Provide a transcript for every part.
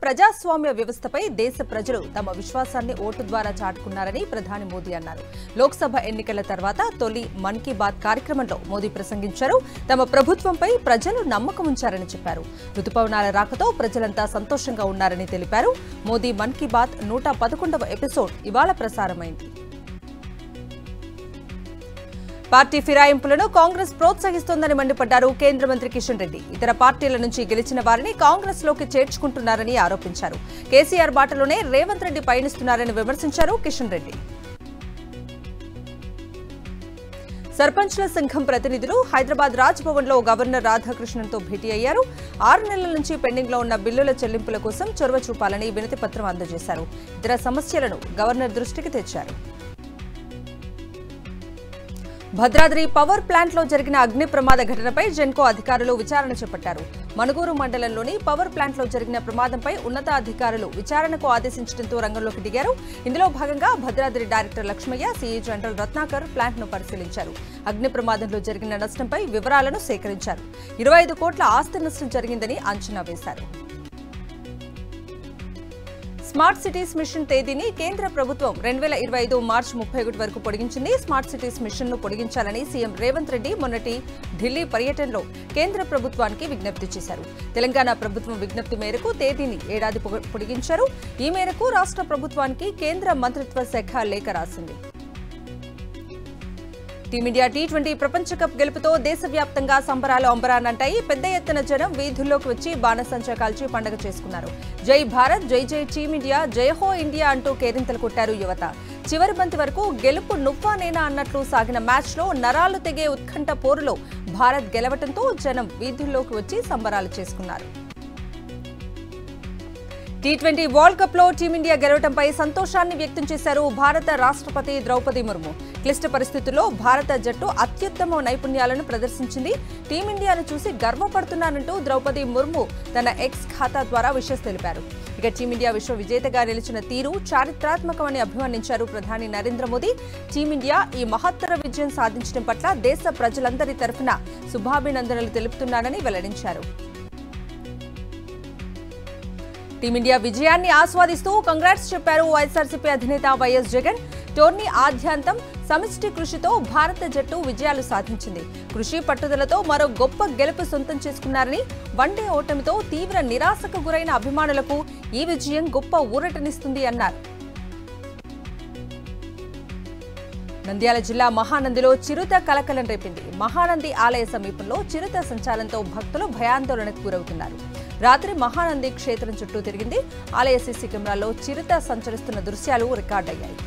ప్రజాస్వామ్య వ్యవస్థపై దేశ ప్రజలు తమ విశ్వాసాన్ని ఓటు ద్వారా చాటుకున్నారని ప్రధాని మోదీ అన్నారు లోక్సభ ఎన్నికల తర్వాత తొలి మన్ కీ బాత్ కార్యక్రమంలో మోదీ ప్రసంగించారు తమ ప్రభుత్వంపై ప్రజలు నమ్మకం ఉంచారని చెప్పారు రుతుపవనాల రాకతో ప్రజలంతా సంతోషంగా ఉన్నారని తెలిపారు మోదీ మన్ కీ బాత్ నూట పదకొండవ ఎపిసోడ్ ఇవాళ ప్రసారమైంది పార్టీ ఫిరాయింపులను కాంగ్రెస్ ప్రోత్సహిస్తోందని మండిపడ్డారు కేంద్ర మంత్రి కిషన్ రెడ్డి ఇతర పార్టీల నుంచి గెలిచిన వారిని కాంగ్రెస్ లోకి చేర్చుకుంటున్నారని ఆరోపించారు కేసీఆర్ బాటలోనే రేవంత్ రెడ్డి పయనిస్తున్నారని విమర్శించారు కిషన్ రెడ్డి సర్పంచ్ల సంఘం ప్రతినిధులు హైదరాబాద్ రాజ్ భవన్ లో గవర్నర్ రాధాకృష్ణన్తో భేటీ అయ్యారు ఆరు నెలల నుంచి పెండింగ్ లో ఉన్న బిల్లుల చెల్లింపుల కోసం చొరవ చూపాలని వినతి పత్రం అందజేశారు ఇతర సమస్యలను గవర్నర్ దృష్టికి తెచ్చారు భద్రాద్రి పవర్ ప్లాంట్ లో జరిగిన అగ్ని ప్రమాద ఘటనపై జెన్కో అధికారులు విచారణ చేపట్టారు మనుగూరు మండలంలోని పవర్ ప్లాంట్ లో జరిగిన ప్రమాదంపై ఉన్నతాధికారులు విచారణకు ఆదేశించడంతో రంగంలోకి దిగారు ఇందులో భాగంగా Bhadradri director Lakshmaiah CE general Ratnakar plant ను పరిశీలించారు అగ్ని ప్రమాదంలో జరిగిన నష్టంపై వివరాలను సేకరించారు ఇరవై ఐదు కోట్ల ఆస్తి నష్టం జరిగిందని అంచనా వేశారు స్మార్ట్ సిటీస్ మిషన్ తేదీని కేంద్ర ప్రభుత్వం రెండు వేల ఇరవై ఐదు మార్చి ముప్పై ఒకటి వరకు పొడిగించింది స్మార్ట్ సిటీస్ మిషన్ ను పొడిగించాలని సీఎం రేవంత్ రెడ్డి మొన్నటి ఢిల్లీ పర్యటనలో కేంద్ర ప్రభుత్వానికి విజ్ఞప్తి చేశారు తెలంగాణ ప్రభుత్వం విజ్ఞప్తి మేరకు తేదీని ఏడాది పొగ- పొడిగించారు ఈ మేరకు రాష్ట్ర ప్రభుత్వానికి కేంద్ర మంత్రిత్వ శాఖ లేఖ రాసింది టీమిండియా టీ ట్వంటీ ప్రపంచ కప్ గెలుపుతో దేశవ్యాప్తంగా సంబరాలు అంబరానంటాయి పెద్ద ఎత్తున జనం వీధుల్లోకి వచ్చి బాణసంచా కాల్చి పండగ చేసుకున్నారు జై భారత్ జై జై టీమిండియా జై హో ఇండియా అంటూ కేరింతలు కొట్టారు యువత చివరి బంతి వరకు గెలుపు నువ్వా నేనా అన్నట్లు సాగిన మ్యాచ్లో నరాలు తెగే ఉత్కంఠ పోరులో భారత్ గెలవటంతో జనం వీధుల్లోకి వచ్చి సంబరాలు చేసుకున్నారు టీ ట్వంటీ వరల్డ్ కప్ లో టీమిండియా గెలవడంపై సంతోషాన్ని వ్యక్తం చేశారు భారత రాష్ట్రపతి ద్రౌపది ముర్ము క్లిష్ట పరిస్థితుల్లో భారత జట్టు అత్యుత్తమ నైపుణ్యాలను ప్రదర్శించింది టీమిండియాను చూసి గర్వపడుతున్నానంటూ ద్రౌపది ముర్ము తన ఎక్స్ ఖాతా ద్వారా విషస్ తెలిపారు ఇక టీమిండియా విశ్వ విజేతగా నిలిచిన తీరు చారిత్రాత్మకమని అభివర్ణించారు ప్రధాని నరేంద్ర మోదీ టీమిండియా ఈ మహత్తర విజయం సాధించడం పట్ల దేశ ప్రజలందరి తరఫున శుభాభినందనలు తెలుపుతున్నానని వెల్లడించారు టీమిండియా విజయాన్ని ఆస్వాదిస్తూ కంగ్రాట్స్ చెప్పారు వైఎస్ఆర్సీపీ అధినేత వైఎస్ జగన్ టోర్నీ ఆద్యాంతం సమిష్టి కృషితో భారత జట్టు విజయాలు సాధించింది కృషి పట్టుదలతో మరో గొప్ప గెలుపు సొంతం చేసుకున్నారని వన్డే ఓటమితో తీవ్ర నిరాశకు గురైన అభిమానులకు ఈ విజయం గొప్ప ఊరటనిస్తుంది అన్నారు నంద్యాల జిల్లా మహానందిలో చిరుత కలకలం రేపింది మహానంది ఆలయ సమీపంలో చిరుత సంచాలంతో భక్తులు భయాందోళనకు గురవుతున్నారు రాత్రి మహానంది క్షేత్రం చుట్టూ తిరిగింది ఆలయ సీసీ కెమెరాలో చిరుత సంచరిస్తున్న దృశ్యాలు రికార్డయ్యాయి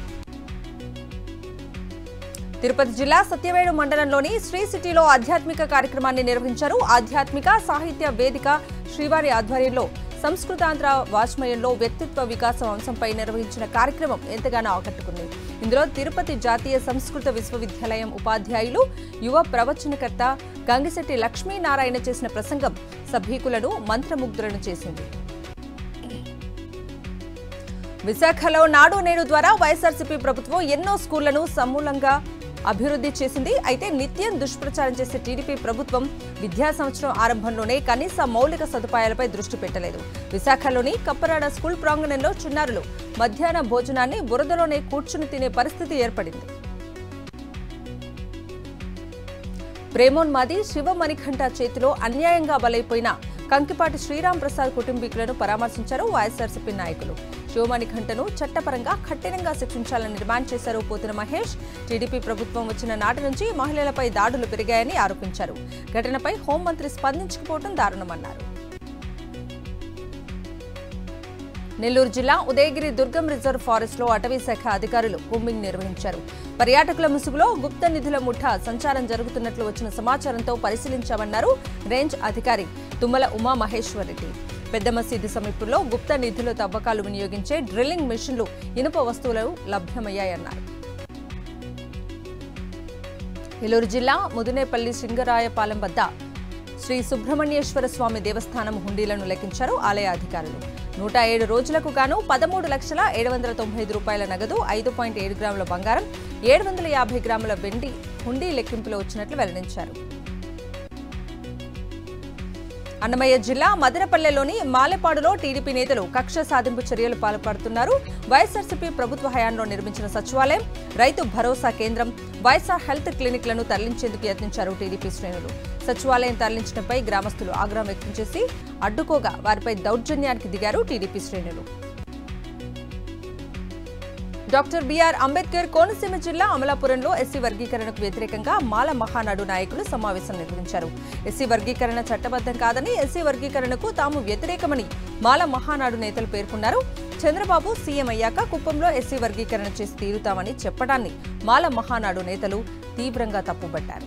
తిరుపతి జిల్లా సత్యవేడు మండలంలోని శ్రీ సిటీలో ఆధ్యాత్మిక కార్యక్రమాన్ని నిర్వహించారు ఆధ్యాత్మిక సాహిత్య వేదిక శ్రీవారి ఆధ్వర్యంలో సంస్కృతాంధ్ర వాజ్మయంలో వ్యక్తిత్వ వికాసం అంశంపై నిర్వహించిన కార్యక్రమం ఎంతగానో ఆకట్టుకుంది ఇందులో తిరుపతి జాతీయ సంస్కృత విశ్వవిద్యాలయం ఉపాధ్యాయులు యువ ప్రవచనకర్త గంగిశెట్టి లక్ష్మీనారాయణ చేసిన ప్రసంగం సభ్యుకులను మంత్రముగ్ధులను చేసింది విశాఖలో నాడు నేడు ద్వారా వైఎస్ఆర్సీపీ ప్రభుత్వం ఎన్నో స్కూళ్లను సమూలంగా అభివృద్ధి చేసింది అయితే నిత్యం దుష్ప్రచారం చేసే టీడీపీ ప్రభుత్వం విద్యా సంవత్సరం ఆరంభంలోనే కనీస మౌలిక సదుపాయాలపై దృష్టి పెట్టలేదు విశాఖలోని కప్పరాడ స్కూల్ ప్రాంగణంలో చిన్నారులు మధ్యాహ్న భోజనాన్ని బురదలోనే కూర్చుని తినే పరిస్థితి ఏర్పడింది ప్రేమోన్మాది శివమణికంఠ చేతిలో అన్యాయంగా బలైపోయిన కంకిపాటి శ్రీరామ్ ప్రసాద్ కుటుంబీకులను పరామర్శించారు వైఎస్ఆర్సీపీ నాయకులు శివమణికంఠను చట్టపరంగా కఠినంగా శిక్షించాలని డిమాండ్ చేశారు పోతిన మహేష్ టీడీపీ ప్రభుత్వం వచ్చిన నాటి నుంచి మహిళలపై దాడులు పెరిగాయని ఆరోపించారు ఘటనపై హోంమంత్రి స్పందించకపోవడం దారుణమన్నారు నెల్లూరు జిల్లా ఉదయగిరి దుర్గం రిజర్వ్ ఫారెస్ట్ లో అటవీ శాఖ అధికారులు కూంబింగ్ నిర్వహించారు పర్యాటకుల ముసుగులో గుప్త నిధుల ముఠా సంచారం జరుగుతున్నట్లు వచ్చిన సమాచారంతో పరిశీలించామన్నారు రేంజ్ అధికారి తుమ్మల ఉమా మహేశ్వర్ రెడ్డి పెద్ద మసీదు సమీపంలో గుప్త నిధుల తవ్వకాలు వినియోగించే డ్రిల్లింగ్ మిషన్లు ఇనుప వస్తువులు లభ్యమయ్యాయన్నారు ఏలూరు జిల్లా ముదునేపల్లి సింగరాయపాలెం వద్ద శ్రీ సుబ్రహ్మణ్యేశ్వర స్వామి దేవస్థానం హుండీలను లెక్కించారు ఆలయ అధికారులు నూట ఏడు రోజులకు గాను పదమూడు లక్షల ఏడు వందల తొంభై ఐదు రూపాయల నగదు ఐదు పాయింట్ ఏడు గ్రాముల బంగారం ఏడు వందల యాభై గ్రాముల వెండి హుండీ లెక్కింపులో వచ్చినట్లు వెల్లడించారు అన్నమయ్య జిల్లా మదనపల్లెలోని మాలెపాడులో టీడీపీ నేతలు కక్ష సాధింపు చర్యలు పాల్పడుతున్నారు వైఎస్ఆర్సీపీ ప్రభుత్వ హయాంలో నిర్మించిన సచివాలయం రైతు భరోసా కేంద్రం వైఎస్ఆర్ హెల్త్ క్లినిక్లను తరలించేందుకు యత్నించారు టీడీపీ శ్రేణులు సచివాలయం తరలించడంపై గ్రామస్తులు ఆగ్రహం వ్యక్తం చేసి అడ్డుకోగా వారిపై దౌర్జన్యానికి దిగారు టీడీపీ శ్రేణులు డాక్టర్ బిఆర్ అంబేద్కర్ కోనసీమ జిల్లా అమలాపురంలో ఎస్సీ వర్గీకరణకు వ్యతిరేకంగా మాల మహానాడు నాయకులు సమావేశం నిర్వహించారు ఎస్సీ వర్గీకరణ చట్టబద్ధం కాదని ఎస్సీ వర్గీకరణకు తాము వ్యతిరేకమని మాల మహానాడు నేతలు పేర్కొన్నారు చంద్రబాబు సీఎం అయ్యాక కుప్పంలో ఎస్సీ వర్గీకరణ చేసి తీరుతామని చెప్పడాన్ని మాల మహానాడు నేతలు తీవ్రంగా తప్పుబట్టారు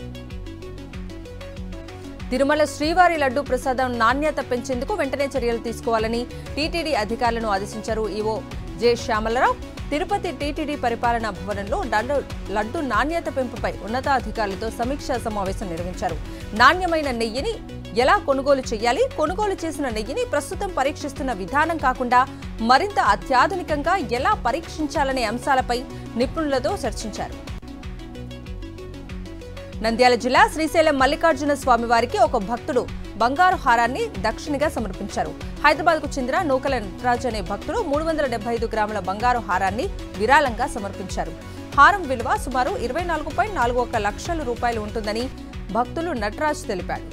తిరుమల శ్రీవారి లడ్డు ప్రసాదం నాణ్యత పెంచేందుకు వెంటనే చర్యలు తీసుకోవాలని టీటీడీ అధికారులను ఆదేశించారు EO J Syamala Rao Tirupati TTD పరిపాలనా భవనంలో లడ్డు లడ్డు నాణ్యత పెంపుపై ఉన్నతాధికారులతో సమీక్షా సమావేశం నిర్వహించారు నాణ్యమైన నెయ్యిని ఎలా కొనుగోలు చేయాలి కొనుగోలు చేసిన నెయ్యిని ప్రస్తుతం పరీక్షిస్తున్న విధానం కాకుండా మరింత అత్యాధునికంగా ఎలా పరీక్షించాలనే అంశాలపై నిపుణులతో చర్చించారు నంద్యాల జిల్లా శ్రీశైలం మల్లికార్జున స్వామివారికి ఒక భక్తుడు బంగారు హారాన్ని దక్షిణగా సమర్పించారు హైదరాబాద్కు చెందిన నూకల నటరాజ్ అనే భక్తుడు మూడు వందల డెబ్బై ఐదు గ్రాముల బంగారు హారాన్ని విరాళంగా సమర్పించారు హారం విలువ సుమారు ఇరవై నాలుగు పాయింట్ నాలుగు ఒక లక్షల రూపాయలు ఉంటుందని భక్తులు నటరాజ్ తెలిపాడు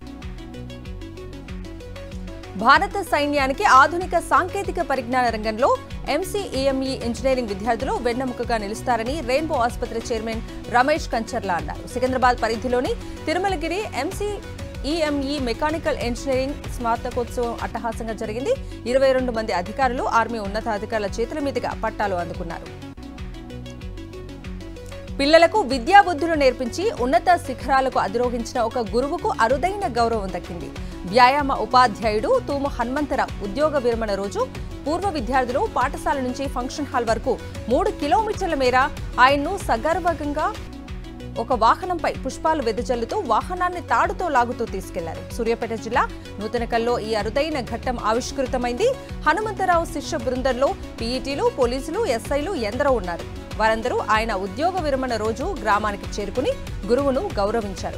భారత సైన్యానికి ఆధునిక సాంకేతిక పరిజ్ఞాన రంగంలో ఎంసీఈఎంఈ ఇంజనీరింగ్ విద్యార్థులు వెన్నెముకగా నిలుస్తారని రెయిన్బో ఆసుపత్రి చైర్మన్ రమేష్ కంచర్లా అన్నారు సికింద్రాబాద్ పరిధిలోని Tirumalagiri MC EME mechanical engineering స్నాతకోత్సవం అట్టహాసంగా జరిగింది ఇరవై రెండు మంది అధికారులు ఆర్మీ ఉన్నతాధికారుల చేతుల మీదుగా పట్టాలు అందుకున్నారు పిల్లలకు విద్యాబుద్ధులు నేర్పించి ఉన్నత శిఖరాలకు అధిరోహించిన ఒక గురువుకు అరుదైన గౌరవం దక్కింది వ్యాయామ ఉపాధ్యాయుడు తూము హనుమంతరావు ఉద్యోగ విరమణ రోజు పూర్వ విద్యార్థులు పాఠశాల నుంచి ఫంక్షన్ హాల్ వరకు మూడు కిలోమీటర్ల మేర ఆయన్ను సగర్వంగా ఒక వాహనంపై పుష్పాలు వెదజల్లుతూ వాహనాన్ని తాడుతో లాగుతూ తీసుకెళ్లారు సూర్యాపేట జిల్లా నూతనకల్లో ఈ అరుదైన ఘట్టం ఆవిష్కృతమైంది హనుమంతరావు శిష్య బృందంలో పీఈటీలు పోలీసులు ఎస్ఐలు ఎందరో ఉన్నారు వారందరూ ఆయన ఉద్యోగ విరమణ రోజు గ్రామానికి చేరుకుని గురువును గౌరవించారు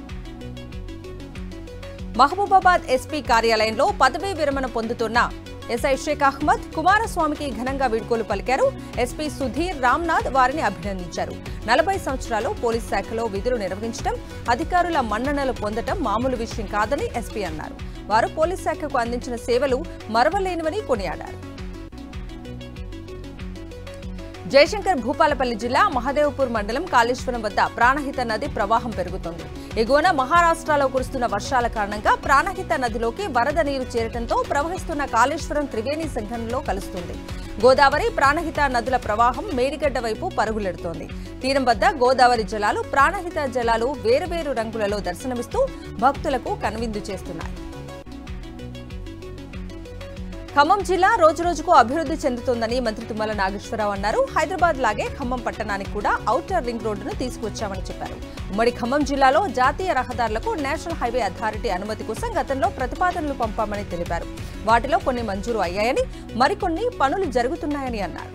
మహబూబాబాద్ ఎస్పీ కార్యాలయంలో పదవీ విరమణ పొందుతున్న ఎస్ఐ షేక్ అహ్మద్ కుమారస్వామికి ఘనంగా వీడ్కోలు పలికారు ఎస్పీ సుధీర్ రామ్నాథ్ వారిని అభినందించారు నలభై సంవత్సరాలు పోలీస్ శాఖలో విధులు నిర్వహించడం అధికారుల మన్ననలు పొందడం మామూలు విషయం కాదని ఎస్పీ అన్నారు వారు పోలీస్ శాఖకు అందించిన సేవలు మరవలేనివని కొనియాడారు జయశంకర్ భూపాలపల్లి జిల్లా మహదేవ్పూర్ మండలం కాళేశ్వరం వద్ద ప్రాణహిత నది ప్రవాహం పెరుగుతోంది ఎగువన మహారాష్ట్రలో కురుస్తున్న వర్షాల కారణంగా ప్రాణహిత నదిలోకి వరద నీరు చేరటంతో ప్రవహిస్తున్న కాళేశ్వరం త్రివేణి సంఘంలో కలుస్తుంది గోదావరి ప్రాణహిత నదుల ప్రవాహం మేడిగడ్డ వైపు పరుగులెడుతోంది తీరం వద్ద గోదావరి జలాలు ప్రాణహిత జలాలు వేరువేరు రంగులలో దర్శనమిస్తూ భక్తులకు కనువిందు చేస్తున్నాయి ఖమ్మం జిల్లా రోజురోజుకు అభివృద్ధి చెందుతోందని మంత్రి తుమ్మల నాగేశ్వరరావు అన్నారు హైదరాబాద్ లాగే ఖమ్మం పట్టణానికి కూడా ఔటర్ రింగ్ రోడ్డును తీసుకువచ్చామని చెప్పారు ఉమ్మడి ఖమ్మం జిల్లాలో జాతీయ రహదారులకు నేషనల్ హైవే అథారిటీ అనుమతి కోసం గతంలో ప్రతిపాదనలు పంపామని తెలిపారు వాటిలో కొన్ని మంజూరు అయ్యాయని మరికొన్ని పనులు జరుగుతున్నాయని అన్నారు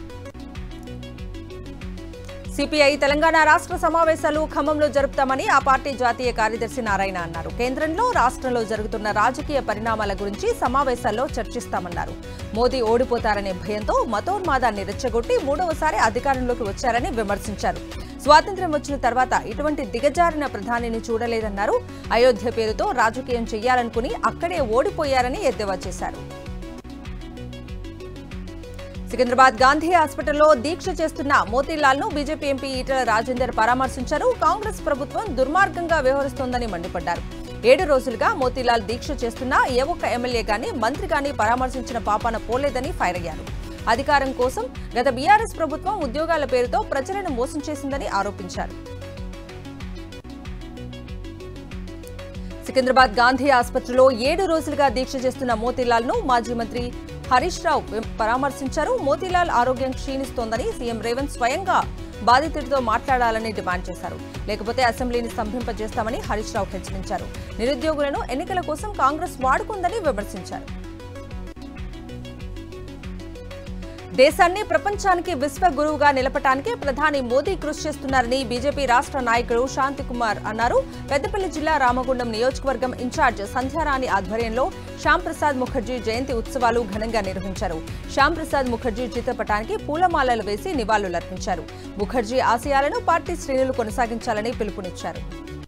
సిపిఐ తెలంగాణ రాష్ట్ర సమావేశాలు ఖమ్మంలో జరుపుతామని ఆ పార్టీ జాతీయ కార్యదర్శి నారాయణ అన్నారు కేంద్రంలో రాష్ట్రంలో జరుగుతున్న రాజకీయ పరిణామాల గురించి సమావేశాల్లో చర్చిస్తామన్నారు మోదీ ఓడిపోతారనే భయంతో మతోన్మాదాన్ని రెచ్చగొట్టి మూడవసారి అధికారంలోకి వచ్చారని విమర్శించారు స్వాతంత్ర్యం వచ్చిన తర్వాత ఇటువంటి దిగజారిన ప్రధానిని చూడలేదన్నారు అయోధ్య పేరుతో రాజకీయం చేయాలనుకుని అక్కడే ఓడిపోయారని ఎద్దేవా చేశారు సికింద్రాబాద్ గాంధీ హాస్పిటల్లో దీక్ష చేస్తున్న మోతీలాల్ ను బీజేపీ ఎంపీ ఈటల రాజేందర్ పరామర్శించారు కాంగ్రెస్ ప్రభుత్వం దుర్మార్గంగా వ్యవహరిస్తోందని మండిపడ్డారు ఏడు రోజులుగా మోతీలాల్ దీక్ష చేస్తున్న ఏ ఒక్క ఎమ్మెల్యే గాని మంత్రి గాని పరామర్శించిన పాపాన పోలేదని ఫైర్ అయ్యారు అధికారం కోసం గత బీఆర్ఎస్ ప్రభుత్వం ఉద్యోగాల పేరుతో ప్రజలను మోసం చేసిందని ఆరోపించారు సికింద్రాబాద్ గాంధీ ఆసుపత్రిలో ఏడు రోజులుగా దీక్ష చేస్తున్న మోతీలాల్ ను మాజీ మంత్రి హరీష్ రావు పరామర్శించారు మోతీలాల్ ఆరోగ్యం క్షీణిస్తోందని సీఎం రేవంత్ స్వయంగా బాధితుడితో మాట్లాడాలని డిమాండ్ చేశారు లేకపోతే అసెంబ్లీని స్తంభింపజేస్తామని హరీష్ రావు హెచ్చరించారు నిరుద్యోగులను ఎన్నికల కోసం కాంగ్రెస్ వాడుకుందని విమర్శించారు దేశాన్ని ప్రపంచానికి విశ్వ గురువుగా నిలపటానికి ప్రధాని మోదీ కృషి చేస్తున్నారని బీజేపీ రాష్ట్ర నాయకుడు శాంతికుమార్ అన్నారు పెద్దపల్లి జిల్లా రామగుండం నియోజకవర్గం ఇన్ఛార్జ్ సంధ్యారాణి ఆధ్వర్యంలో శ్యామ్ ప్రసాద్ ముఖర్జీ జయంతి ఉత్సవాలు ఘనంగా నిర్వహించారు శ్యామ్ ప్రసాద్ ముఖర్జీ చిత్రపటానికి పూలమాలలు వేసి నివాళులర్పించారు ముఖర్జీ ఆశయాలను పార్టీ శ్రేణులు కొనసాగించాలని పిలుపునిచ్చారు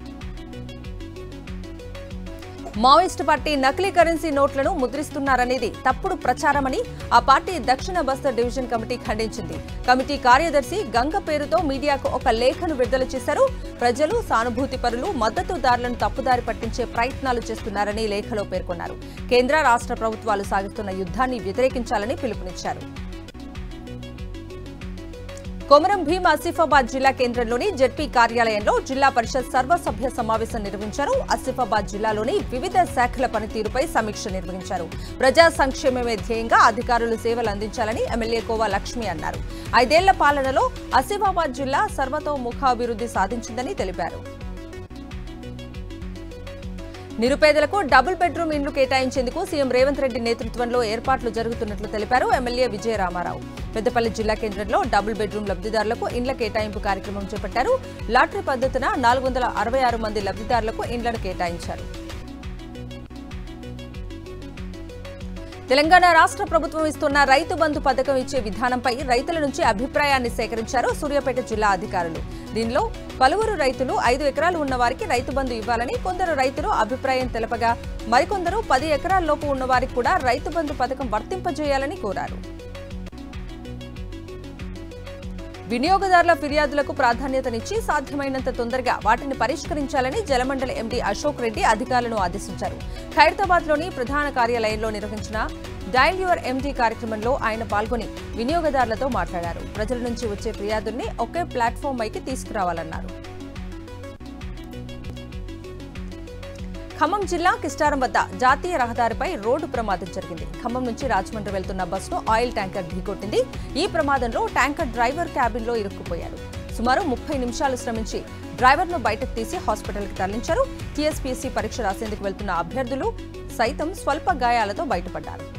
మావోయిస్టు పార్టీ నకిలీ కరెన్సీ నోట్లను ముద్రిస్తున్నారనేది తప్పుడు ప్రచారమని ఆ పార్టీ దక్షిణ బస్తర్ డివిజన్ కమిటీ ఖండించింది కమిటీ కార్యదర్శి గంగ పేరుతో మీడియాకు ఒక లేఖను విడుదల చేశారు ప్రజలు సానుభూతి పరులు మద్దతుదారులను తప్పుదారి పట్టించే ప్రయత్నాలు చేస్తున్నారని లేఖలో పేర్కొన్నారు కేంద్ర రాష్ట్ర ప్రభుత్వాలు సాగిస్తున్న యుద్ధాన్ని వ్యతిరేకించాలని పిలుపునిచ్చారు కొమరం భీం ఆసిఫాబాద్ జిల్లా కేంద్రంలోని జెడ్పీ కార్యాలయంలో జిల్లా పరిషత్ సర్వసభ్య సమావేశం నిర్వహించారు ఆసిఫాబాద్ జిల్లాలోని వివిధ శాఖల పనితీరుపై సమీక్ష నిర్వహించారు ప్రజా సంక్షేమమే ధ్యేయంగా అధికారులు సేవలు అందించాలని ఎమ్మెల్యే కోవా లక్ష్మి అన్నారు ఐదేళ్ల పాలనలో ఆసిఫాబాద్ జిల్లా సర్వతోముఖాభివృద్ధి సాధించిందని తెలిపారు నిరుపేదలకు డబుల్ బెడ్రూమ్ ఇండ్లు కేటాయించేందుకు సీఎం రేవంత్ రెడ్డి నేతృత్వంలో ఏర్పాట్లు జరుగుతున్నట్లు తెలిపారు ఎమ్మెల్యే విజయరామారావు పెద్దపల్లి జిల్లా కేంద్రంలో డబుల్ బెడ్రూమ్ లబ్ధిదారులకు ఇండ్ల కేటాయింపు కార్యక్రమం చేపట్టారు లాటరీ పద్ధతిన నాలుగు వందల అరవై ఆరు మంది లబ్ధిదారులకు ఇండ్లను కేటాయించారు తెలంగాణ రాష్ట్ర ప్రభుత్వం ఇస్తున్న రైతు బంధు పథకం ఇచ్చే విధానంపై రైతుల నుంచి అభిప్రాయాన్ని సేకరించారు సూర్యాపేట జిల్లా అధికారులు దీనిలో పలువురు రైతులు ఐదు ఎకరాలు ఉన్న వారికి రైతు బంధు ఇవ్వాలని కొందరు రైతులు అభిప్రాయం తెలపగా మరికొందరు పది ఎకరాల లోపు ఉన్న వారికి కూడా రైతు బంధు పథకం వర్తింపజేయాలని కోరారు వినియోగదారుల ఫిర్యాదులకు ప్రాధాన్యతనిచ్చి సాధ్యమైనంత తొందరగా వాటిని పరిష్కరించాలని జలమండలి ఎండీ అశోక్ రెడ్డి అధికారులను ఆదేశించారు ఖైరతాబాద్లోని ప్రధాన కార్యాలయంలో నిర్వహించిన డైల్ యువర్ ఎండీ కార్యక్రమంలో ఆయన పాల్గొని వినియోగదారులతో మాట్లాడారు ప్రజల నుంచి వచ్చే ఫిర్యాదుల్ని ఒకే ప్లాట్ఫామ్ పైకి తీసుకురావాలన్నారు ఖమ్మం జిల్లా కిస్టారం వద్ద జాతీయ రహదారిపై రోడ్డు ప్రమాదం జరిగింది ఖమ్మం నుంచి రాజమండ్రి వెళ్తున్న బస్సును ఆయిల్ ట్యాంకర్ ఢీకొట్టింది ఈ ప్రమాదంలో ట్యాంకర్ డ్రైవర్ క్యాబిన్లో ఇరుక్కుపోయాడు సుమారు ముప్పై నిమిషాలు శ్రమించి డ్రైవర్ను బయటకు తీసి హాస్పిటల్కి తరలించారు టీఎస్పీఎస్సీ పరీక్ష రాసేందుకు వెళ్తున్న అభ్యర్థులు సైతం స్వల్ప గాయాలతో బయటపడ్డారు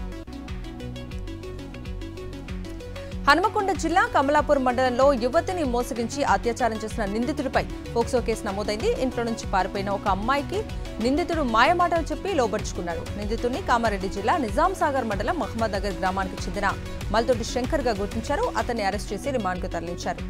హనుమకొండ జిల్లా కమలాపూర్ మండలంలో యువతిని మోసగించి అత్యాచారం చేసిన నిందితుడిపై పోక్సో కేసు నమోదైంది ఇంట్లో నుంచి పారిపోయిన ఒక అమ్మాయికి నిందితుడు మాయమాటలు చెప్పి లోబర్చుకున్నాడు నిందితుడిని కామారెడ్డి జిల్లా నిజాం సాగర్ మండలం మహమ్మద్ నగర్ గ్రామానికి చెందిన మల్తోటి శంకర్ గా గుర్తించారు అతన్ని అరెస్ట్ చేసి రిమాండ్కు తరలించారు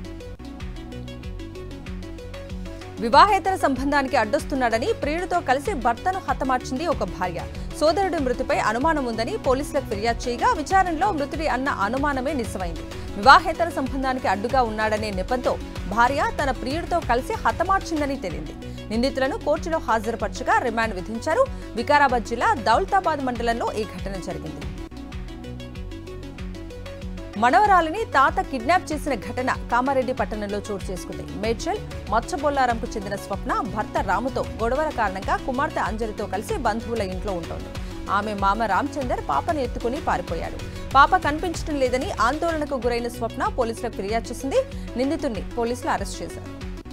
వివాహేతర సంబంధానికి అడ్డొస్తున్నాడని ప్రియుడితో కలిసి భర్తను హతమార్చింది ఒక భార్య సోదరుడి మృతిపై అనుమానం ఉందని పోలీసులకు ఫిర్యాదు చేయగా విచారణలో మృతుడి అన్న అనుమానమే నిజమైంది వివాహేతర సంబంధానికి అడ్డుగా ఉన్నాడనే నెపంతో భార్య తన ప్రియుడితో కలిసి హతమార్చిందని తేలింది నిందితులను కోర్టులో హాజరుపరచగా రిమాండ్ విధించారు వికారాబాద్ జిల్లా దౌలతాబాద్ మండలంలో ఈ ఘటన జరిగింది మనవరాలిని తాత కిడ్నాప్ చేసిన ఘటన కామారెడ్డి పట్టణంలో చోటు చేసుకుంది మేడ్చల్ మచ్చబొల్లారంకు చెందిన స్వప్న భర్త రాముతో గొడవల కారణంగా కుమార్తె అంజలితో కలిసి బంధువుల ఇంట్లో ఉంటోంది ఆమె మామ రామచందర్ పాపను ఎత్తుకుని పారిపోయాడు పాప కనిపించడం లేదని ఆందోళనకు గురైన స్వప్న పోలీసులకు ఫిర్యాదు చేసింది నిందితుడిని పోలీసులు అరెస్ట్ చేశారు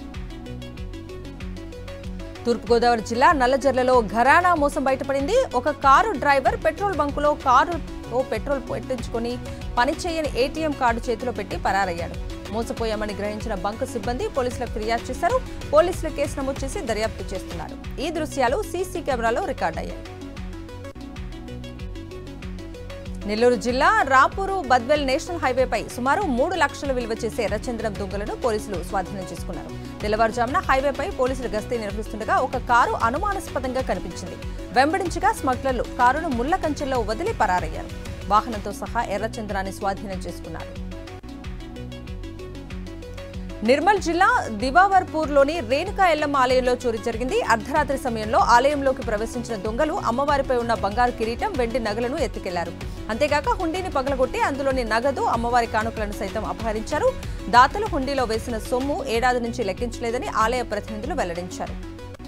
తూర్పుగోదావరి జిల్లా నల్లజర్లలో ఘరానా మోసం బయటపడింది ఒక కారు డ్రైవర్ పెట్రోల్ బంకులో కారులో పెట్రోల్ పెట్టించుకొని పనిచేయని ఏటీఎం కార్డు చేతిలో పెట్టి పరారయ్యాడు మోసపోయామని గ్రహించిన బంకు సిబ్బంది పోలీసులకు ఫిర్యాదు చేశారు పోలీసులు కేసు నమోదు చేసి దర్యాప్తు చేస్తున్నారు ఈ దృశ్యాలు సీసీ కెమెరాలో రికార్డయ్యాయి నెల్లూరు జిల్లా రాపూరు బద్వెల్ నేషనల్ హైవేపై సుమారు మూడు లక్షల విలువ చేసే ఎర్రచంద్రం దొంగలను పోలీసులు స్వాధీనం చేసుకున్నారు తెల్లవారుజామున హైవేపై పోలీసులు గస్తీ నిర్వహిస్తుండగా ఒక కారు అనుమానాస్పదంగా కనిపించింది వెంబడించగా స్మగ్లర్లు కారును ముళ్ల కంచెల్లో వదిలి పరారయ్యారు వాహనంతో సహా ఎర్రచంద్రాన్ని స్వాధీనం చేసుకున్నారు నిర్మల్ జిల్లా దివావర్పూర్లోని రేణుకా ఎల్లమ్మ ఆలయంలో చోరీ జరిగింది అర్ధరాత్రి సమయంలో ఆలయంలోకి ప్రవేశించిన దొంగలు అమ్మవారిపై ఉన్న బంగారు కిరీటం వెండి నగలను ఎత్తుకెళ్లారు అంతేగాక హుండీని పగలగొట్టి అందులోని నగదు అమ్మవారి కానుకలను సైతం అపహరించారు దాతలు హుండీలో వేసిన సొమ్ము ఏడాది నుంచి లెక్కించలేదని ఆలయ ప్రతినిధులు వెల్లడించారు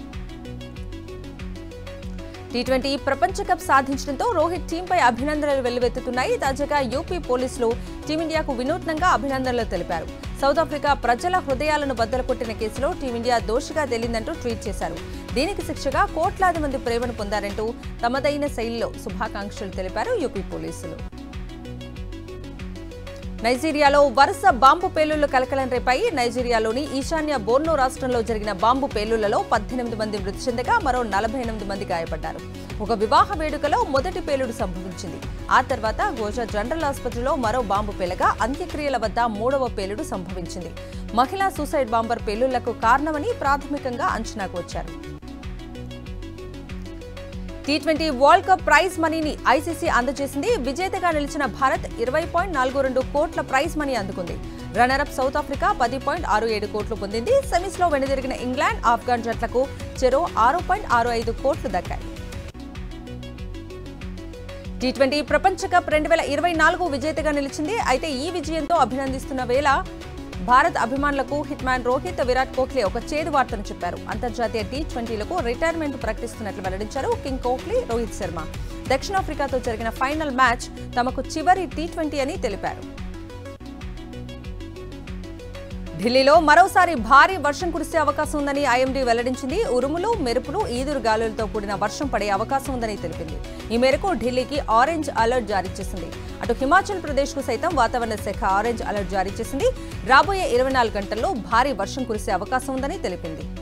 టీ ట్వంటీ ప్రపంచ కప్ సాధించడంతో రోహిత్ టీంపై అభినందనలు వెల్లువెత్తుతున్నాయి తాజాగా యూపీ పోలీసులు టీమిండియాకు వినూత్నంగా అభినందనలు తెలిపారు సౌత్ ఆఫ్రికా ప్రజల హృదయాలను బద్దలు కొట్టిన కేసులో టీమిండియా దోషిగా తేలిందంటూ ట్వీట్ చేశారు దీనికి శిక్షగా కోట్లాది మంది ప్రేమను పొందారంటూ తమదైన శైలిలో శుభాకాంక్షలు తెలిపారు యూపీ పోలీసులు నైజీరియాలో వరుస బాంబు పేలుళ్లు కలకలం రేపాయి నైజీరియాలోని ఈశాన్య బోర్నో రాష్ట్రంలో జరిగిన బాంబు పేలుళ్లలో పద్దెనిమిది మంది మృతి చెందగా మరో నలభై ఎనిమిది మంది గాయపడ్డారు ఒక వివాహ వేడుకలో మొదటి పేలుడు సంభవించింది ఆ తర్వాత గోజా జనరల్ ఆసుపత్రిలో మరో బాంబు పేలగా అంత్యక్రియల వద్ద మూడవ పేలుడు సంభవించింది మహిళా సూసైడ్ బాంబర్ పేలుళ్లకు కారణమని ప్రాథమికంగా అంచనాకు వచ్చారు T twenty world cup prize మనీని ఐసీసీ అందజేసింది విజేతగా నిలిచిన భారత్ ఇరవై పాయింట్ నాలుగు రెండు కోట్ల ప్రైజ్ మనీ అందుకుంది రన్నరప్ సౌత్ ఆఫ్రికా పది పాయింట్ ఆరు ఏడు కోట్లు పొందింది సెమీస్లో వెనుదిరిగిన ఇంగ్లాండ్ ఆఫ్ఘన్ జట్లకు చెరో ఆరు పాయింట్ ఆరు ఐదు కోట్లు దక్కాయి టీ ట్వంటీ ప్రపంచ కప్ రెండు వేల ఇరవై నాలుగు విజేతగా నిలిచింది అయితే ఈ విజయంతో అభినందిస్తున్న వేళ భారత్ అభిమానులకు హిట్ మ్యాన్ రోహిత్ విరాట్ కోహ్లీ ఒక చేదు వార్తను చెప్పారు అంతర్జాతీయ టీ ట్వంటీలకు రిటైర్మెంట్ ప్రకటిస్తున్నట్లు వెల్లడించారు కింగ్ కోహ్లీ రోహిత్ శర్మ దక్షిణాఫ్రికాతో జరిగిన ఫైనల్ మ్యాచ్ తమకు చివరి టీ ట్వంటీ అని తెలిపారు ఢిల్లీలో మరోసారి భారీ వర్షం కురిసే అవకాశం ఉందని ఐఎండీ వెల్లడించింది ఉరుములు మెరుపులు ఈదురు గాలులతో కూడిన వర్షం పడే అవకాశం ఉందని తెలిపింది ఈ మేరకు ఢిల్లీకి ఆరెంజ్ అలర్ట్ జారీ చేసింది అటు హిమాచల్ ప్రదేశ్ కు సైతం వాతావరణ శాఖ ఆరెంజ్ అలర్ట్ జారీ చేసింది రాబోయే ఇరవై నాలుగు గంటల్లో భారీ వర్షం కురిసే అవకాశం ఉందని తెలిపింది